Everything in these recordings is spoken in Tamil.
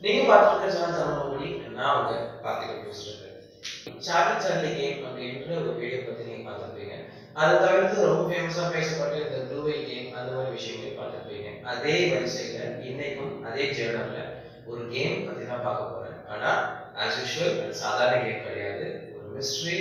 நீங்க பார்த்துருக்க சேனல் தமிழ்மொழி நான் உங்க பார்த்துக்க பேசுறேன் சார்லி சார்லி கேம் அப்படின்ற ஒரு வீடியோ பத்தி நீங்க பார்த்துருப்பீங்க அதை தவிர்த்து ரொம்ப ஃபேமஸா பேசப்பட்ட இந்த ப்ளூவேல் கேம் அந்த மாதிரி விஷயங்களையும் பார்த்துருப்பீங்க அதே வரிசையில இன்னைக்கும் அதே ஜேர்னல்ல ஒரு கேம் பத்தி தான் பார்க்க போறேன் ஆனா ஆஸ் யூஷுவல் அது சாதாரண கேம் கிடையாது ஒரு மிஸ்ட்ரி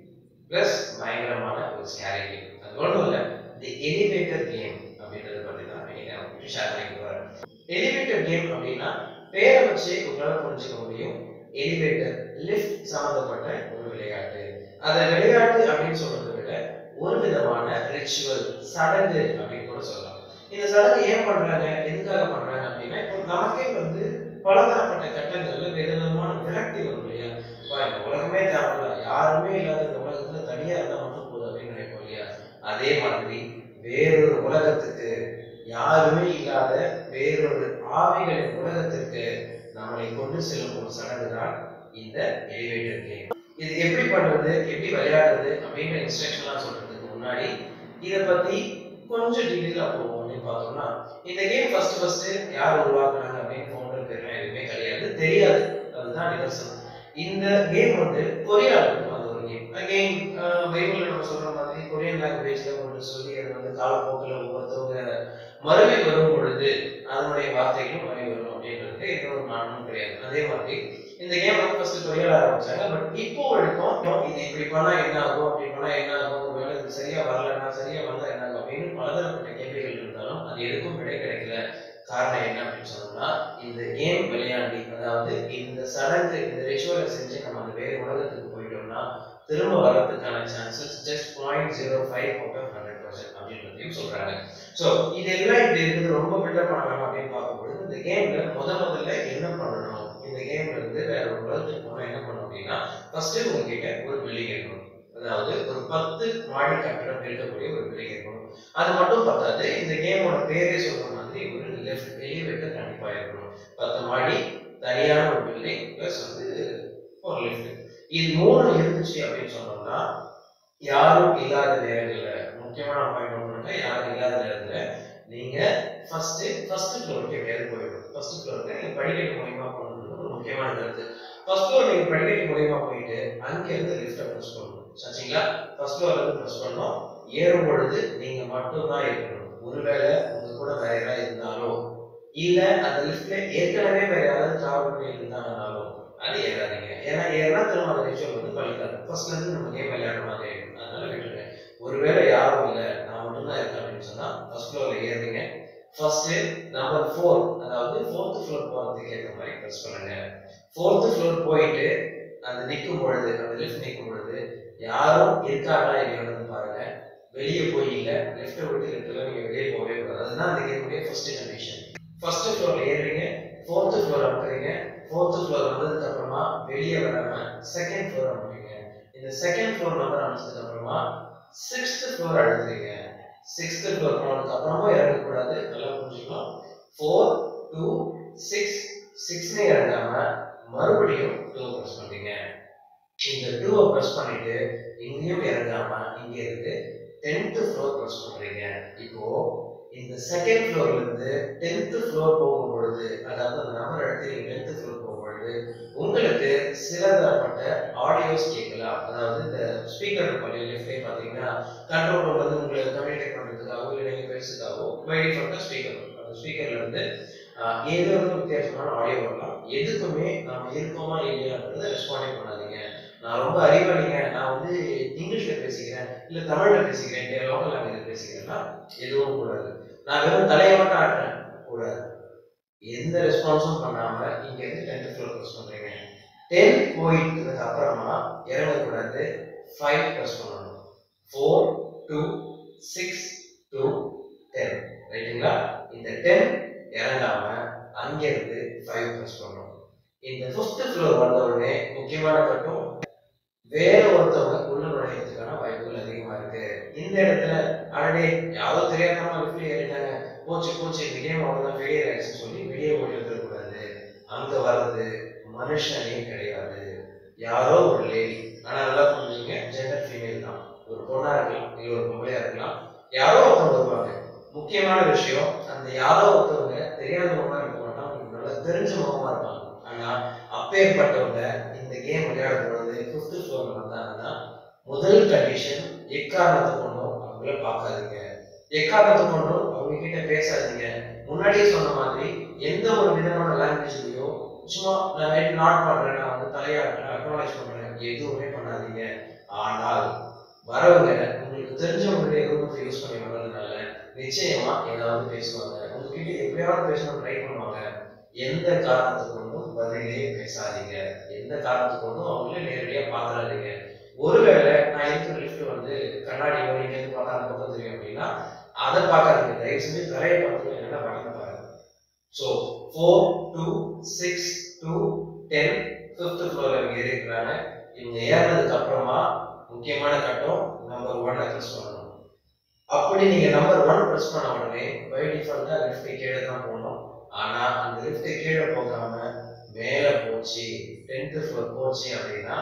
பிளஸ் பயங்கரமான ஒரு ஸ்கேரி கேம் அது ஒன்றும் இல்லை தி எலிவேட்டர் கேம் அப்படின்றத பத்தி தான் இன்னைக்கு நான் உங்களுக்கு ஷேர் பண்ணிக்க போறேன் எலிவேட்டர் கேம் அப்படின்னா பேரை வச்சு உங்களால புரிஞ்சுக்க முடியும் எலிவேட்டர் லிஃப்ட் சம்பந்தப்பட்ட ஒரு விளையாட்டு அதை விளையாட்டு அப்படின்னு சொல்றதை விட ஒரு விதமான ரிச்சுவல் சடங்கு அப்படின்னு கூட சொல்லலாம் இந்த சடங்கு ஏன் பண்றாங்க எதுக்காக பண்றாங்க அப்படின்னா இப்போ நமக்கே வந்து பலதரப்பட்ட கட்டங்கள்ல விதவிதமான விரக்தி வரும் இல்லையா அப்பா, இந்த உலகமே தேவையில்ல யாருமே இல்லாத இந்த உலகத்துல தனியா இருந்தா மட்டும் போதும் அப்படின்னு நினைப்போம் இல்லையா அதே மாதிரி வேறொரு உலகத்துக்கு யாருமே இல்லாத வேறொரு ஆவிகளின் உலகத்திற்கு நம்மளை கொண்டு செல்லும் ஒரு சடங்கு தான் இந்த எலிவேட்டர் கேம் இது எப்படி பண்றது எப்படி விளையாடுறது அப்படிங்கிற இன்ஸ்ட்ரக்ஷன்லாம் சொல்றதுக்கு முன்னாடி இதை பத்தி கொஞ்சம் டீட்டெயிலா போவோம் அப்படின்னு பார்த்தோம்னா இந்த கேம் ஃபர்ஸ்ட் ஃபர்ஸ்ட் யார் உருவாக்குனாங்க அப்படின்னு ஃபவுண்டர் பேர்லாம் எதுவுமே கிடையாது தெரியாது அதுதான் நிதர்சனம் இந்த கேம் வந்து கொரியால இருந்து வந்த ஒரு கேம் அகெயின் பைபிள்ல நம்ம சொல்ற மாதிரி கொரியன் லாங்குவேஜ்ல ஒன்று சொல்லி அது வந்து காலப்போக்கில் ஒவ்வொருத்தவங்க மறுவி வரும் பொழுது அதனுடைய வார்த்தைகளும் மறுவி வரும் அப்படின்றது எந்த ஒரு மாற்றமும் கிடையாது அதே மாதிரி இந்த கேம் வந்து ஃபர்ஸ்ட் கொரியால ஆரம்பிச்சாங்க பட் இப்போ வரைக்கும் இது இப்படி பண்ணா என்ன ஆகும் அப்படி பண்ணா என்ன ஆகும் ஒருவேளை இது சரியா வரலன்னா சரியா வந்தா என்ன ஆகும் அப்படின்னு பலதரப்பட்ட கேள்விகள் இருந்தாலும் அது எதுக்கும் விடை கிடைக்கல காரணம் என்ன அப்படின்னு சொன்னோம்னா இந்த கேம் விளையாடி அதாவது இந்த சடங்கு இந்த ரிச்சுவலை செஞ்சு நம்ம அந்த வேறு உலகத்துக்கு போயிட்டோம்னா திரும்ப வர்றதுக்கான chances just point zero five out of hundred percent அப்படின்றதையும் சொல்றாங்க ஸோ இதெல்லாம் இப்படி இருக்குது ரொம்ப பில்டப் பண்ண வேணாம் அப்படின்னு பார்க்கும்பொழுது இந்த கேம்ல முத முதல்ல என்ன பண்ணணும் இந்த கேம்ல இருந்து வேற ஒரு உலகத்துக்கு போனா என்ன பண்ணணும் அப்படின்னா ஃபர்ஸ்ட் உங்ககிட்ட ஒரு பில்டிங் இருக்கணும் அதாவது ஒரு பத்து மாடி கட்டிடம் இருக்கக்கூடிய ஒரு பில்டிங் இருக்கணும் அது மட்டும் பத்தாது இந்த கேமோட பேரே சொல்ற மாதிரி ஒரு லெஃப்ட் எலிவேட்டர் கண்டிப்பா இருக்கணும் பத்து மாடி தனியான ஒரு பில்டிங் ப்ளஸ் வந்து ஒரு லிஃப்ட் இது மூணு இருந்துச்சு அப்படின்னு சொன்னோம்னா யாரும் இல்லாத நேரங்கள்ல முக்கியமான பாயிண்ட் ஒன்று யாரும் இல்லாத நேரத்துல நீங்க ஃபர்ஸ்ட் ஃபர்ஸ்ட் ஃப்ளோருக்கு எப்படியாவது போயிடணும் ஃபர்ஸ்ட் ஃப்ளோருக்கு நீங்க படிக்கட்டு மூலியமா போகணுன்றது ஒரு முக்கியமான கருத்து ஃபர்ஸ்ட் ஃப்ளோர் நீங்க படிக்கட்டு மூலியமா போயிட்டு அங்க இருந்து லிஃப்ட்டை ப்ரெஸ் பண்ணணும் சரிங்களா ஃபர்ஸ்ட் ஃப்ளோர்ல இருந்து ப்ரெஸ் பண்ணணும் ஏறும் பொழுது நீங்க மட்டும்தான் இருக்கணும் ஒருவேளை உங்க கூட வேற யாராவது இருந்தாலோ இல்ல அந்த லிஃப்ட்ல ஏற்கனவே வேற யாராவது டிராவல் பண்ணி இருந்தாங்கனாலும் அது ஏறாதீங்க ஏன்னா ஏறினா திரும்ப அந்த ரிச்சுவல் வந்து பழிக்காது ஃபர்ஸ்ட்ல இருந்து நம்ம கேம் விளையாடுற மாதிரி ஆயிடும் அதனால விட்டுருங்க ஒருவேளை யாரும் இல்லை நான் மட்டும்தான் இருக்கேன் அப்படின்னு சொன்னா ஃபர்ஸ்ட் ஃப்ளோர்ல ஏறுறீங்க ஃபர்ஸ்ட் நம்பர் ஃபோர் அதாவது ஃபோர்த் ஃப்ளோர் போறதுக்கு ஏற்ற மாதிரி ப்ரெஸ் பண்ணுங்க ஃபோர்த் ஃப்ளோர் போயிட்டு அந்த நிற்கும் பொழுது அந்த லிஃப்ட் நிற்கும் பொழுது யாரும் இருக்காங்களா இல்லையான்னு பாருங்க வெளியே போய் இல்லை லெஃப்ட்டை விட்டு லெஃப்ட்டில் நீங்கள் வெளியே போகவே கூடாது அதுதான் அந்த கேமுடைய ஃபர்ஸ்ட் கண்டிஷன் ஃபர்ஸ்ட் ஃப்ளோர்ல ஏறுறீங்க ஃபோர்த் ஃப்ளோர் அமுக்குறீங்க ஃபோர்த் ஃப்ளோர் வந்ததுக்கு அப்புறமா வெளியே வராம செகண்ட் ஃப்ளோர் அமுக்குறீங்க இந்த செகண்ட் ஃப்ளோர் நம்பர் அனுப்பிச்சதுக்கு அப்புறமா சிக்ஸ்த் ஃப்ளோர் அழுத்துறீங்க சிக்ஸ்த் ஃப்ளோர் போனதுக்கு அப்புறமா இறங்கக்கூடாது நல்லா புரிஞ்சுக்கணும் ஃபோர் டூ சிக்ஸ் சிக்ஸ்னே இறங்காம மறுபடியும் டூ ப்ரெஸ் பண்றீங்க இந்த டூவை ப்ரெஸ் பண்ணிட்டு இங்கேயும் இறங்காம இங்க இருந்து டென்த் ஃப்ளோர் ப்ரெஸ் பண்றீங்க இப்போ இந்த செகண்ட் ஃப்ளோர்ல இருந்து டென்த் ஃப்ளோர் போகும் பொழுது அதாவது அந்த நம்பர் எடுத்து நீங்க டென்த் ஃப்ளோர் போகும் பொழுது உங்களுக்கு சில தரப்பட்ட ஆடியோஸ் கேட்கலாம் அதாவது இந்த ஸ்பீக்கர் இருக்கும் லெஃப்ட்லேயே பார்த்தீங்கன்னா கண்ட்ரோல் ரூம் வந்து உங்களை கம்யூனிகேட் பண்றதுக்காகவோ இல்லை நீங்க பேசுறதுக்காகவோ பை டிஃபால்ட்டாக ஸ்பீக்கர் அந்த ஸ்பீக்கர்ல இருந்து ஆஹ், ஏதோ ஒரு வித்தியாசமான ஆடியோ வரலாம் எதுக்குமே நம்ம இருக்கோமா இல்லையான்றதை ரெஸ்பாண்டே பண்ணாதீங்க நான் ரொம்ப அறிவாளிங்க நான் வந்து இங்கிலீஷ்ல பேசிக்கிறேன் இல்ல தமிழ்ல பேசிக்கிறேன் இல்ல லோக்கல் லாங்குவேஜ் பேசிக்கிறேன்னா எதுவும் கூடாது நான் வெறும் தலையை மட்டும் ஆட்டுறேன் கூடாது எந்த ரெஸ்பான்ஸும் பண்ணாம இங்க இருந்து டென்த் ஃப்ளோர் ப்ரெஸ் பண்றீங்க டென் போயிட்டதுக்கு அப்புறமா இறங்கக்கூடாது ஃபைவ் ப்ரெஸ் பண்ணணும் four two six two ten ரைட்டுங்களா இந்த டென் இறங்காம அங்கிருந்து ஃபைவ் ப்ரெஸ் பண்ணணும் இந்த ஃபிஃப்த் ஃப்ளோர் வந்த உடனே முக்கியமான கட்டம் வேற ஒருத்தவங்க உள்ள நுழையறதுக்கான வாய்ப்புகள் அதிகமா இருக்கு இந்த இடத்துல அடடே யாரோ தெரியாதவங்க லிஃப்ட்ல ஏறிட்டாங்க போச்சு போச்சு இந்த கேம் அவ்வளவுதான் ஃபெயிலியர் ஆயிடுச்சுன்னு சொல்லி வெளியே ஓடி வந்துடக்கூடாது அங்க வர்றது மனுஷனே கிடையாது யாரோ ஒரு லேடி ஆனா நல்லா புரிஞ்சுங்க ஜெண்டர் ஃபீமேல் தான் ஒரு பொண்ணா இருக்கலாம் இல்ல ஒரு பொம்பளையா இருக்கலாம் யாரோ ஒருத்தவங்க வருவாங்க முக்கியமான விஷயம் அந்த யாரோ ஒருத்தவங்க தெரியாத முகமா இருக்க மாட்டாங்க உங்களுக்கு நல்லா தெரிஞ்ச முகமா இருப்பாங்க ஆனா அப்பேற்பட்டவங்க இந்த கேம் விளையாடும் பொழுது ஃபிஃப்த் ஃப்ளோர்ல வந்தாங்கன்னா முதல் கண்டிஷன் எக்காரணத்தை கொண்டும் அவங்கள பார்க்காதீங்க எக்காரணத்தை கொண்டும் அவங்க கிட்ட பேசாதீங்க முன்னாடியே சொன்ன மாதிரி எந்த ஒரு விதமான லாங்குவேஜ்லயோ சும்மா நான் ரைட் நாட் பண்றேன் நான் வந்து தலையாட்டுறேன் அக்னாலேஜ் பண்றேன் எதுவுமே பண்ணாதீங்க ஆனால் வரவங்க உங்களுக்கு தெரிஞ்சவங்களுடைய ரூபத்தை யூஸ் பண்ணி வர்றதுனால நிச்சயமா ஏதாவது பேசுவாங்க உங்ககிட்ட எப்படியாவது பேசணும் ட்ரை பண்ணுவாங்க எந்த காரணத்தை கொண்டும் பதிலே பேசாதீங்க எந்த காரணத்தை கொண்டும் அவங்கள நேரடியா பார்த்துடாதீங்க ஒருவேளை நான் இருக்கிற லிஃப்ட் வந்து கண்ணாடி வழியில இருந்து பார்த்தா அந்த பக்கம் தெரியும் அப்படின்னா அதை பார்க்காதீங்க தயவு செஞ்சு தரையை பார்த்து என்ன படத்தை பாருங்க so four two six two ten fifth floor இவங்க ஏறிக்கிறாங்க இவங்க ஏறினதுக்கு அப்புறமா முக்கியமான கட்டம் நம்பர் ஒன்னை ப்ரெஸ் பண்ணணும் அப்படி நீங்க நம்பர் ஒன் ப்ரெஸ் பண்ண உடனே பை டிஃபால்ட்டா லிஃப்ட் கீழே தான் போகணும் ஆனா அந்த லிஃப்ட் கீழே போகாம மேல போச்சு டென்த் ஃப்ளோர் போச்சு அப்படின்னா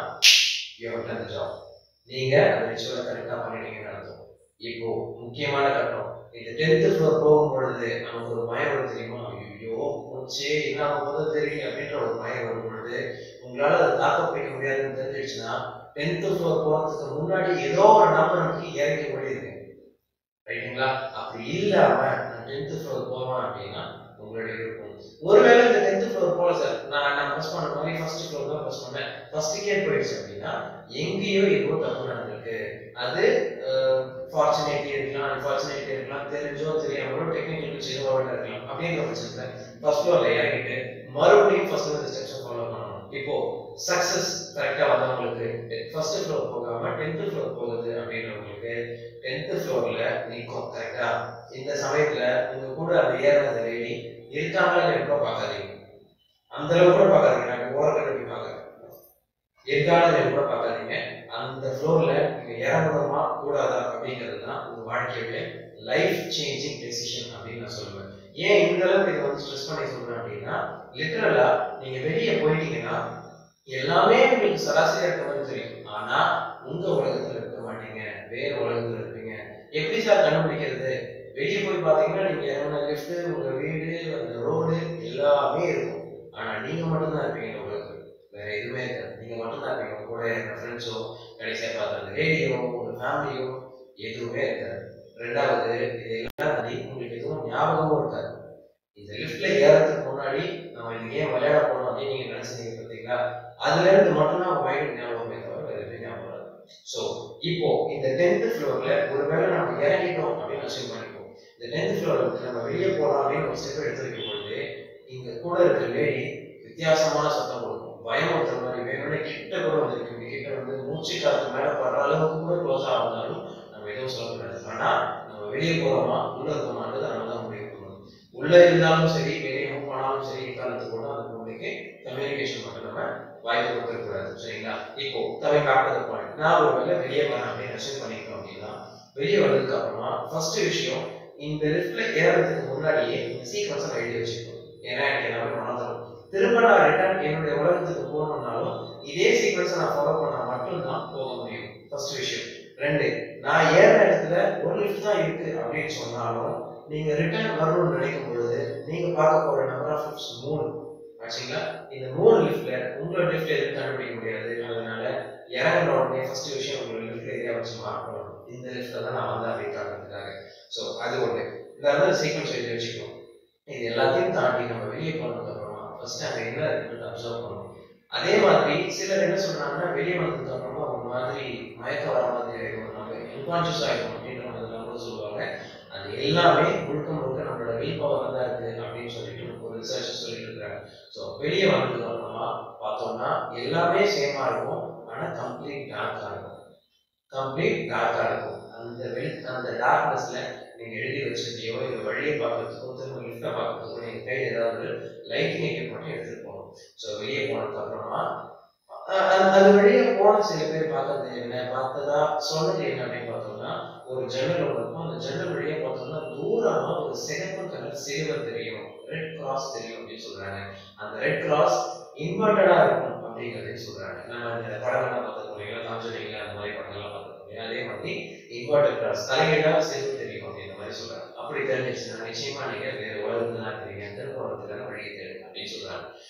யூ ஹவ் டன் ஜாப் நீங்க அந்த ரிச்சுவலை கரெக்டா பண்ணிட்டீங்கன்னு அர்த்தம் இப்போ முக்கியமான கட்டம் இந்த டென்த் ஃப்ளோர் போகும் பொழுது நமக்கு ஒரு பயம் வரும் தெரியுமா ஐயோ போச்சு என்ன ஆக போதோ தெரியும் அப்படின்ற ஒரு பயம் வரும் பொழுது உங்களால அதை தாக்க பிடிக்க முடியாதுன்னு தெரிஞ்சிடுச்சுன்னா டென்த் ஃப்ளோர் போறதுக்கு முன்னாடி ஏதோ ஒரு நம்பர் நமக்கு இறங்கி ஓடிடுங்க ரைட்டுங்களா அப்படி இல்லாம நான் டென்த் ஃப்ளோர் போவேன் அப்படின்னா உங்களுடைய விருப்பம் ஒருவேளை இந்த டென்த் ஃப்ளோர் போல சார் நான் நான் ப்ரெஸ் பண்ண மாதிரி ஃபர்ஸ்ட் ஃப்ளோர் தான் ப்ரெஸ் பண்ணேன் ஃபர்ஸ்ட்டுக்கே போயிடுச்சு அப்படின்னா எங்கேயோ ஏதோ தப்பு நடந்திருக்கு அது ஃபார்ச்சுனேட்லி இருக்கலாம் அன்ஃபார்ச்சுனேட்லி இருக்கலாம் தெரிஞ்சோ தெரியாமலோ டெக்னிக்கல் விஷயம் ஏதோ இருக்கலாம் அப்படிங்கிற பட்சத்தில் ஃபர்ஸ்ட் ஃப்ளோர்ல இறங்கிட்டு மறுபடியும் ஃபர்ஸ்ட் இந்த ஸ்டெப்ஸை ஃபாலோ பண்ணணும் இப்போ சக்சஸ் கரெக்டா வந்தவங்களுக்கு ஃபர்ஸ்ட் ஃப்ளோர் போகாம டென்த் ஃப்ளோர் போகுது அப்படின்றவங்களுக்கு டென்த் ஃப்ளோர்ல நிற்கும் கரெக்டா இந்த சமயத்துல உங்க கூட அந்த ஏறினது லேடி இருக்காங்களா எப்போ பார்க்காதீங்க அந்த அளவுக்கு கூட பார்க்காதீங்க நான் ஓரக்கட்டு போய் பார்க்கறேன் இருக்காங்களா கூட பார்க்காதீங்க அந்த ஃப்ளோர்ல நீங்க இறங்கணுமா கூடாதா அப்படிங்கிறது தான் உங்க வாழ்க்கையுடைய லைஃப் சேஞ்சிங் டெசிஷன் அப்படின்னு நான் சொல்லுவேன் ஏன் இந்த அளவுக்கு இதை வந்து ஸ்ட்ரெஸ் பண்ணி சொல்றேன் அப்படின்னா லிட்டரலா நீங்க வெளியே போயிட்டீங்கன்னா எல்லாமே உங்களுக்கு சராசரியா இருக்க மாதிரி தெரியும் ஆனா உங்க உலகத்துல இருக்க மாட்டீங்க வேற உலகத்துல இருப்பீங்க எப்படி சார் கண்டுபிடிக்கிறது வெளியே போய் பாத்தீங்கன்னா நீங்க இறங்கின லிஃப்ட் உங்க வீடு அந்த ரோடு எல்லாமே இருக்கும் ஆனா நீங்க மட்டும்தான் இருப்பீங்க இந்த உலகத்துல வேற எதுவுமே இருக்காது நீங்க மட்டும்தான் இருப்பீங்க உங்க கூட இருக்க ஃப்ரெண்ட்ஸோ கடைசியா பார்த்த அந்த ரேடியோ உங்க ஃபேமிலியோ எதுவுமே இருக்காது ரெண்டாவது இது எல்லாம் தாண்டி உங்களுக்கு எதுவும் ஞாபகமும் இருக்காது இந்த லிஃப்ட்ல ஏறதுக்கு முன்னாடி நம்ம இந்த கேம் விளையாட போனோம் அப்படின்னு நீங்க நினைச்சீங்க பார்த்தீங்களா அதுல இருந்து மட்டும்தான் உங்க மைண்ட் ஞாபகமே தவிர வேற எதுவும் ஞாபகம் வராது ஸோ இப்போ இந்த டென்த் ஃப்ளோர்ல ஒருவேளை நம்ம இறங்கிட்டோம் அப்படின்னு அசீவ் பண்ணிப்போம் இந்த டென்த் ஃப்ளோர்ல இருந்து நம்ம வெளியே போகலாம் அப்படின்னு ஒரு ஸ்டெப் எடுத்து வைக்கும் பொழுது இங்க கூட இருக்கிற லேடி வித்தியாசமான சத்தம் கொடுக்கும் பயமுறுத்துற மாதிரி வேணும்னே கிட்ட கூட வந்திருக்கு இங்க கிட்ட வந்து மூச்சு காத்து மேல படுற அளவுக்கு கூட க்ளோஸ் ஆகுனாலும் நம்ம எதுவும் சொல்லக்கூடாது ஆனா நம்ம வெளியே போறோமா உள்ள இருக்கோமான்றது நம்ம தான் முடிவு பண்ணணும் உள்ள இருந்தாலும் சரி வெளியே மூவ் பண்ணாலும் சரி காலத்துக்கு கூட அந்த குழந்தைக்கு கம்யூனிகேஷன் மட்டும் நம்ம வாய்ப்பு கொடுக்கக்கூடாது சரிங்களா இப்போ தவை காட்டுறது பாயிண்ட் நான் ஒரு வேலை வெளியே வரேன் அப்படின்னு அசைன் பண்ணிக்கிறோம் அப்படின்னா வெளியே வந்ததுக்கு அப்புறமா ஃபர்ஸ்ட் விஷயம் இந்த லிஃப்ட்ல ஏறதுக்கு முன்னாடியே இந்த சீக்வன்ஸை நான் எழுதி வச்சுக்கணும் ஏன்னா எனக்கு எல்லாமே மறந்துடும் திரும்ப நான் ரிட்டர்ன் என்னுடைய உலகத்துக்கு போகணும்னாலும் இதே சீக்வன்ஸை நான் ஃபாலோ பண்ணா மட்டும்தான் போக முடியும் ஃபர்ஸ்ட் விஷயம் ரெண்டு நான் ஏறின இடத்துல ஒரு லிஃப்ட் தான் இருக்கு அப்படின்னு சொன்னாலும் நீங்க ரிட்டர்ன் வரணும்னு நினைக்கும் பொழுது நீங்க பார்க்க போற நம்பர் ஆஃப் லிஃப்ட்ஸ் மூணு ஆச்சுங்களா இந்த மூணு லிஃப்ட்ல உங்களோட லிஃப்ட் எதுவும் கண்டுபிடிக்க முடியாது அதனால இறங்கின உடனே ஃபர்ஸ்ட் விஷயம் உங்களோட லிஃப்ட் ஏரியா வச்சு மார்க் பண்ணணும் இந்த லிஃப்ட்ல தான் நான் வந்தேன் அப்படின்னு காட்டுறதுக்காக ஸோ அது ஒன்று இந்த சீக்வன்ஸ் எழுதி வச்சுக்கணும் இது எல்லாத்தையும் தாண்டி நம்ம வெளியே போனதுக்கு அப்புறமா ஃபர்ஸ்ட் அங்கே என்ன இருக்குன்னு அப்சர்வ் பண்ணணும் அதே மாதிரி சிலர் என்ன சொல்றாங்கன்னா வெளியே வந்ததுக்கு அப்புறமா ஒரு மாதிரி மயக்க வர மாதிரி ஆயிடும் நம்ம அன்கான்சியஸ் ஆயிடும் அப்படின்ற மாதிரிலாம் கூட சொல்லுவாங்க அது எல்லாமே முழுக்க முழுக்க நம்மளோட வில் பவர் தான் இருக்கு அப்படின்னு சொல்லிட்டு ஒரு ரிசர்ச் சொல்லிட்டு இருக்காங்க ஸோ வெளியே வந்ததுக்கு அப்புறமா பார்த்தோம்னா எல்லாமே சேமா இருக்கும் ஆனா கம்ப்ளீட் டார்க்கா இருக்கும் கம்ப்ளீட் டார்க்கா இருக்கும் அந்த வெளி அந்த டார்க்னஸ்ல நீங்க எழுதி வச்சிருந்தியோ இந்த வழியை பார்க்கறதுக்கோ திரும்ப லிஃப்டை பார்க்கறதுக்கோ நீங்க கையில் ஏதாவது லைட்டிங் எக்யூப்மெண்ட் எடுத்துட்டு போகணும் ஸோ வெளியே போனதுக்கு அப்புறமா அஹ் அது- அது வழியா போன சில பேர் பார்த்தது என்ன பார்த்ததா சொன்னது என்ன அப்படின்னு பார்த்தோம்னா ஒரு ஜன்னல் ஒன்று இருக்கும் அந்த ஜன்னல் வழியா பார்த்தோம்னா தூரமா ஒரு சிகப்பு கலர் சிலுவர் தெரியும் ரெட் கிராஸ் தெரியும் அப்படின்னு சொல்றாங்க அந்த ரெட் கிராஸ் இன்வெர்டடா இருக்கும் அப்படிங்கிறதையும் சொல்றாங்க நம்ம இந்த படங்கள்லாம் பார்த்துருக்கோம் இல்லைங்களா காஞ்சரிங்களா அந்த மாதிரி படங்கள்லாம் பார்த்துருக்கோம் இல்லையா? அதே மாதிரி இன்வெர்டட் கிராஸ் தலைகீழா சிலுவர் தெரியும் அப்படின்ற மாதிரி சொல்றாங்க அப்படி தெரிஞ்சிச்சுன்னா நிச்சயமா நீங்க வேற உலகத்துல தான் இருக்கிறீங்க திரும்ப வளர்த்துக்கான வழியை தேடுங்க அப்படின்னு சொல்றாங்க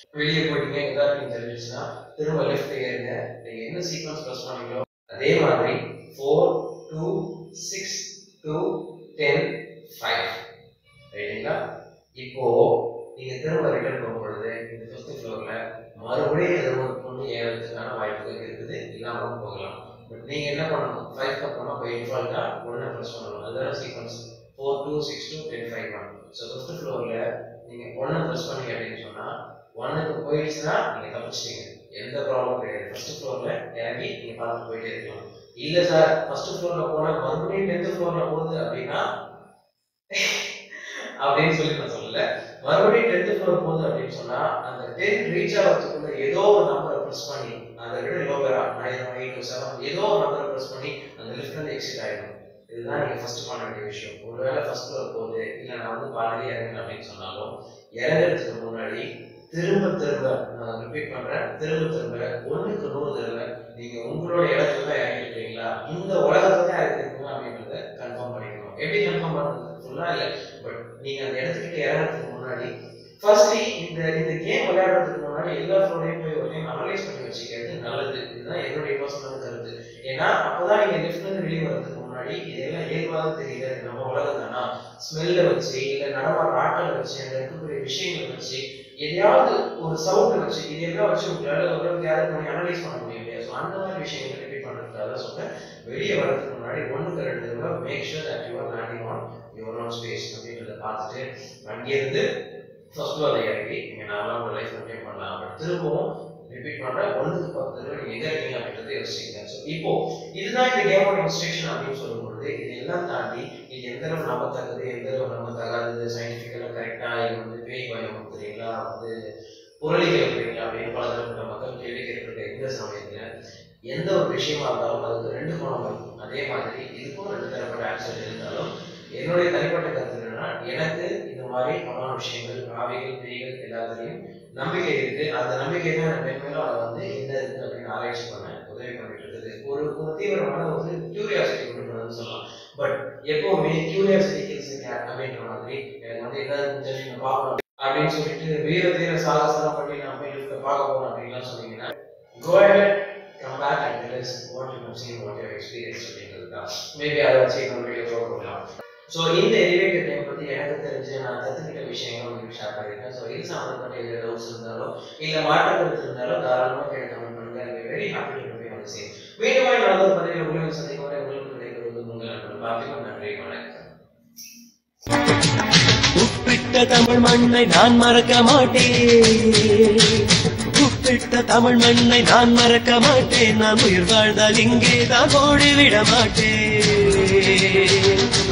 வெளியே போயிட்டீங்க எதாவது தெரிஞ்சிச்சுன்னா திரும்ப லெஃப்ட் ஏறுங்க நீங்க என்ன சீக்வன்ஸ் ப்ரெஸ் பண்ணீங்களோ அதே மாதிரி four two six two ten five ரைட்டுங்களா இப்போ நீங்க திரும்ப ரிட்டர்ன் போகும் பொழுது இந்த ஃபிஃப்த் ஃப்ளோர்ல மறுபடியும் ஏதோ ஒரு பொண்ணு ஏறதுக்கான வாய்ப்புகள் இருக்குது இல்லாமல் போகலாம் பட் நீங்க என்ன பண்ணணும் ஃபைவ் அப்புறமா போய் டிஃபால்ட்டா ஒன்று ப்ரெஸ் பண்ணணும் அதுதான் sequence four two six two ten five one so fifth ஃப்ளோர்ல நீங்க ஒன்று ப்ரெஸ் பண்ணீங்க அப்படின்னு சொன்னா ஒன்னுக்கு போயிடுச்சுன்னா நீங்க தப்பிச்சிட்டீங்க எந்த ப்ராப்ளம் கிடையாது ஃபர்ஸ்ட் ஃப்ளோர்ல இறங்கி நீங்க பார்த்து போயிட்டே இருக்கலாம் இல்ல சார் ஃபர்ஸ்ட் ஃப்ளோர்ல போனா மறுபடியும் டென்த் ஃப்ளோர்ல போகுது அப்படின்னா அப்படின்னு சொல்லி நான் சொல்லல மறுபடியும் டென்த் ஃப்ளோர் போகுது அப்படின்னு சொன்னா அந்த டென் ரீச் ஆகிறதுக்குள்ள ஏதோ ஒரு நம்பரை ப்ரெஸ் பண்ணி அதை விட லோவரா நைன் எயிட் டூ செவன் ஏதோ ஒரு நம்பரை ப்ரெஸ் பண்ணி அந்த லிஃப்ட் வந்து எக்ஸிட் ஆயிடும் இதுதான் நீங்க ஃபர்ஸ்ட் பண்ண வேண்டிய விஷயம் ஒருவேளை ஃபர்ஸ்ட் ஃப்ளோர் போகுது இல்ல நான் வந்து பாதி இறங்குறேன் அப்படின்னு சொன்னாலும் இறங்குறதுக்கு முன்னாடி திரும்ப திரும்ப நான் ரிப்பீட் பண்றேன் திரும்ப திரும்ப ஒண்ணுக்கு நூறு தடவை நீங்க உங்களோட இடத்துல தான் இறங்கிருக்கீங்களா இந்த உலகத்துல தான் இறங்கிருக்கீங்களா அப்படின்றத கன்ஃபார்ம் பண்ணிக்கணும் எப்படி கன்ஃபார்ம் பண்றது ஃபுல்லா இல்ல பட் நீங்க அந்த இடத்துக்கிட்ட இறங்குறதுக்கு முன்னாடி ஃபர்ஸ்ட் இந்த இந்த கேம் விளையாடுறதுக்கு முன்னாடி எல்லா ஃப்ளோரையும் போய் ஒரு டைம் அனலைஸ் பண்ணி வச்சுக்கிறது நல்லது இதுதான் என்னுடைய பர்சனல் கருத்து ஏன்னா அப்பதான் நீங்க லிஃப்ட்ல இருந்து வெளியே வரதுக்கு முன்னாடி இதெல்லாம் இயல்பாக தெரியல இது நம்ம உலகம் தானா ஸ்மெல்ல வச்சு இல்ல நடமாடுற ஆட்களை வச்சு அங்க இருக்கக்கூடிய விஷயங்களை வச்சு எதையாவது ஒரு சவுண்ட் வச்சு இதெல்லாம் வச்சு உங்களால ஒரு கேதர் பண்ணி அனலைஸ் பண்ண முடியும் இல்லையா ஸோ அந்த மாதிரி விஷயங்களை ரிப்பீட் பண்றதுக்காக சொல்றேன் வெளியே வரதுக்கு முன்னாடி ஒண்ணுக்கு ரெண்டு தடவை make sure that you are landing on your own space அப்படின்றத பார்த்துட்டு அங்கேருந்து ஃபர்ஸ்ட் ஃப்ளோரில் இறங்கி நீங்கள் நார்மலாக உங்கள் லைஃப் மெயின்டைன் பண்ணலாம் பட் திரும்பவும் ரிப்பீட் பண்ணுறேன் ஒன்றுக்கு பத்து தடவை நீங்கள் எங்கே இருக்கீங்க அப்படின்றத யோசிச்சுங்க ஸோ இப்போ இதுதான் இந்த கேமோட இன்ஸ்ட்ரக்ஷன் அப்படின்னு சொல்லும்பொழுது இது எல்லாம் தாண்டி இது எந்த அளவு நம்பத்தக்கது எந்த அளவு நம்பத்தகாதது சயின்டிஃபிக்கலாக கரெக்டாக இது வந்து பேய் பயம் கொடுக்குறீங்களா வந்து புரளி கேட்குறீங்களா அப்படின்னு பல தரப்பட்ட மக்கள் கேள்வி கேட்கப்பட்ட இந்த சமயத்தில் எந்த ஒரு விஷயமா இருந்தாலும் அதுக்கு ரெண்டு கோணம் இருக்கும் அதே மாதிரி இதுக்கும் ரெண்டு தரப்பட்ட ஆன்சர் இருந்தாலும் என்னுடைய தனிப்பட்ட கருத்து என்னன்னா எனக்கு இந்த மாதிரி பல விஷயங்கள் ஆவிகள் பேய்கள் எல்லாத்துலேயும் நம்பிக்கை இருக்கு அந்த நம்பிக்கை தான் எனக்கு மென்மேலும் அதை வந்து என்ன இருக்கு அப்படின்னு ஆராய்ச்சி பண்ண உதவி பண்ணிட்டு இருக்குது ஒரு ஒரு தீவிரமான ஒரு கியூரியாசிட்டி கொண்டு வந்து சொல்லலாம் பட் எப்பவுமே கியூரியாசிட்டி கில்ஸ் கேட் அப்படின்ற மாதிரி எனக்கு வந்து என்ன தெரியும் பார்க்கணும் அப்படின்னு சொல்லிட்டு வீர தீர சாகசம் பண்ணி நான் போய் லிஃப்ட்டை பார்க்க போறேன் அப்படின்லாம் சொன்னீங்கன்னா go ahead come back and tell us what you have seen what you have experienced அப்படிங்கிறது தான் மேபி அதை வச்சு இன்னொரு வீடியோ போடலாம் ஸோ இந்த எலிவேட்டர் டைம் பற்றி எனக்கு தெரிஞ்சு நான் கற்றுக்கிட்ட விஷயங்கள் உங்களுக்கு ஷேர் பண்ணியிருக்கேன் ஸோ இது சம்மந்தப்பட்ட எந்த டவுட்ஸ் இருந்தாலும் இல்லை மாற்ற கருத்து இருந்தாலும் தாராளமாக கேட்டு கமெண்ட் பண்ணுங்க I very happy to be on same மீண்டும் நல்ல ஒரு பதிவில் உங்களுக்கு சந்திக்கும் வரை உங்களுக்கு கிடைக்கிறது உங்கள் நண்பர் பார்த்திபன் நன்றி வணக்கம் உப்பிட்ட தமிழ் மண்ணை நான் மறக்க மாட்டேன் உப்பிட்ட தமிழ் மண்ணை நான் மறக்க மாட்டேன் நான் உயிர் வாழ்ந்தால் இங்கே தான் ஓடிவிட மாட்டேன்